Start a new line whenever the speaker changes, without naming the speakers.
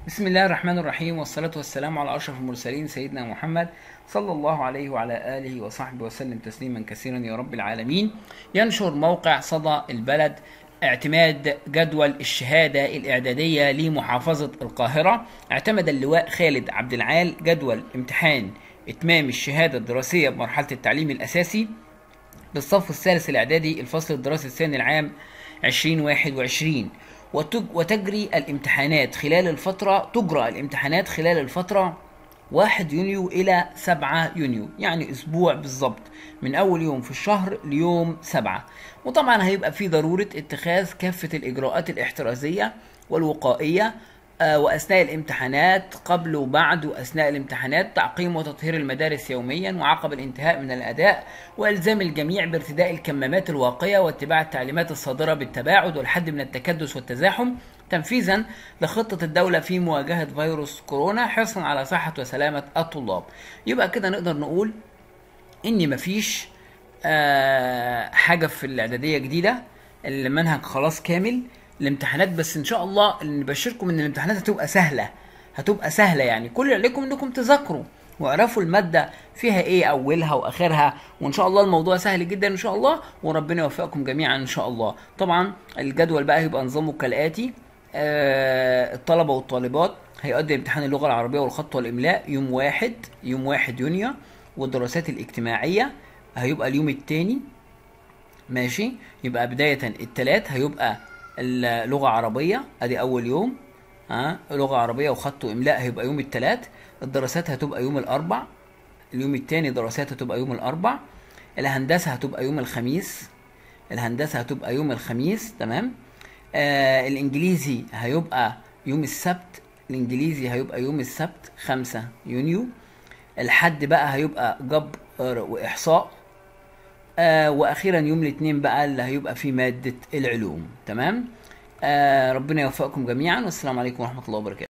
بسم الله الرحمن الرحيم والصلاة والسلام على أشرف المرسلين سيدنا محمد صلى الله عليه وعلى آله وصحبه وسلم تسليما كثيرا يا رب العالمين ينشر موقع صدى البلد اعتماد جدول الشهادة الإعدادية لمحافظة القاهرة اعتمد اللواء خالد عبد العال جدول امتحان إتمام الشهادة الدراسية بمرحلة التعليم الأساسي للصف الثالث الإعدادي الفصل الدراسي الثاني العام 2021 وتج- وتجري الامتحانات خلال الفترة تجرى الامتحانات خلال الفترة 1 يونيو إلى 7 يونيو يعني أسبوع بالظبط من أول يوم في الشهر ليوم 7 وطبعا هيبقى في ضرورة اتخاذ كافة الإجراءات الاحترازية والوقائية آه، واثناء الامتحانات قبل وبعد واثناء الامتحانات تعقيم وتطهير المدارس يوميا وعقب الانتهاء من الاداء والزام الجميع بارتداء الكمامات الواقيه واتباع التعليمات الصادره بالتباعد والحد من التكدس والتزاحم تنفيذا لخطه الدوله في مواجهه فيروس كورونا حرصا على صحه وسلامه الطلاب يبقى كده نقدر نقول ان مفيش آه حاجه في الاعداديه جديده المنهج خلاص كامل الامتحانات بس ان شاء الله اللي نبشركم ان الامتحانات هتبقى سهله هتبقى سهله يعني كل اللي عليكم انكم تذاكروا واعرفوا الماده فيها ايه اولها واخرها وان شاء الله الموضوع سهل جدا ان شاء الله وربنا يوفقكم جميعا ان شاء الله طبعا الجدول بقى هيبقى نظامه كالاتي آه الطلبه والطالبات هيقضي امتحان اللغه العربيه والخط والاملاء يوم واحد يوم واحد يونيو والدراسات الاجتماعيه هيبقى اليوم التاني ماشي يبقى بداية التلات هيبقى اللغة عربية ادي اول يوم ها لغة عربية وخط واملاء هيبقى يوم التلات الدراسات هتبقى يوم الاربع اليوم التاني دراسات هتبقى يوم الاربع الهندسة هتبقى يوم الخميس الهندسة هتبقى يوم الخميس تمام آه الانجليزي هيبقى يوم السبت الانجليزي هيبقى يوم السبت خمسة يونيو الحد بقى هيبقى جبر واحصاء آه واخيرا يوم الاثنين بقى اللي هيبقى فيه ماده العلوم تمام آه ربنا يوفقكم جميعا والسلام عليكم ورحمه الله وبركاته